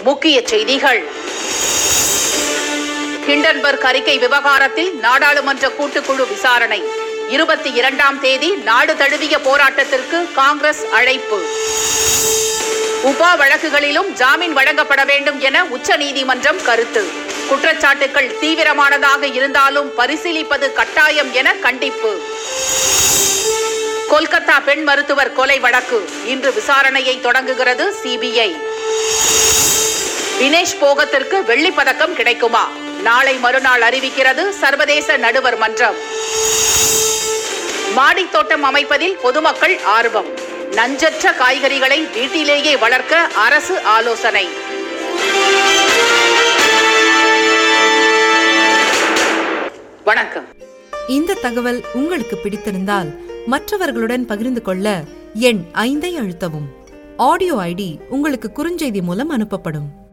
முக்கிய செய்திகள் ஹிண்டன்பர்க் அறிக்கை விவகாரத்தில் நாடாளுமன்ற கூட்டுக்குழு விசாரணை இருபத்தி இரண்டாம் தேதி நாடு தழுவிய போராட்டத்திற்கு காங்கிரஸ் அழைப்பு உபா வழக்குகளிலும் ஜாமீன் வழங்கப்பட வேண்டும் என உச்சநீதிமன்றம் கருத்து குற்றச்சாட்டுகள் தீவிரமானதாக இருந்தாலும் பரிசீலிப்பது கட்டாயம் என கண்டிப்பு கொல்கத்தா பெண் மருத்துவர் கொலை வழக்கு இன்று விசாரணையை தொடங்குகிறது சிபிஐ வினேஷ் போகத்திற்கு வெள்ளிப் பதக்கம் கிடைக்குமா நாளை மறுநாள் அறிவிக்கிறது சர்வதேச நடுவர் மன்றம் மாடித் தோட்டம் அமைப்பதில் பொதுமக்கள் ஆர்வம் நஞ்சற்ற காய்கறிகளை வீட்டிலேயே வளர்க்க அரசு ஆலோசனை வணக்கம் இந்த தகவல் உங்களுக்கு பிடித்திருந்தால் மற்றவர்களுடன் பகிர்ந்து கொள்ள எண் ஐந்தை அழுத்தவும் ஆடியோ ஐடி உங்களுக்கு குறுஞ்செய்தி மூலம் அனுப்பப்படும்